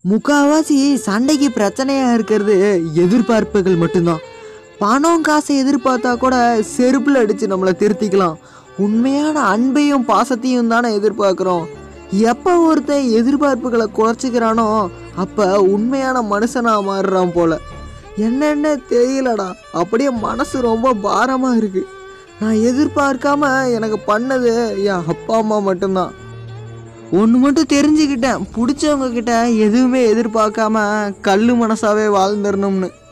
முக்காவாசி சண்டைக்கு பிரச்சனையாக இருக்கிறது எதிர்பார்ப்புகள் மட்டும்தான் பணம் காசை எதிர்பார்த்தா கூட செருப்பில் அடித்து நம்மளை திருத்திக்கலாம் உண்மையான அன்பையும் பாசத்தையும் தானே எதிர்பார்க்குறோம் எப்போ ஒருத்தன் எதிர்பார்ப்புகளை குறைச்சிக்கிறானோ அப்போ உண்மையான மனுஷனாக மாறுறான் போல என்னென்ன தெரியலடா அப்படியே மனசு ரொம்ப பாரமாக இருக்குது நான் எதிர்பார்க்காம எனக்கு பண்ணது என் அப்பா அம்மா மட்டும்தான் ஒன்று மட்டும் தெரிஞ்சுக்கிட்டேன் பிடிச்சவங்க கிட்ட எதுவுமே எதிர்பார்க்காம கல் மனசாவே வாழ்ந்துடணும்னு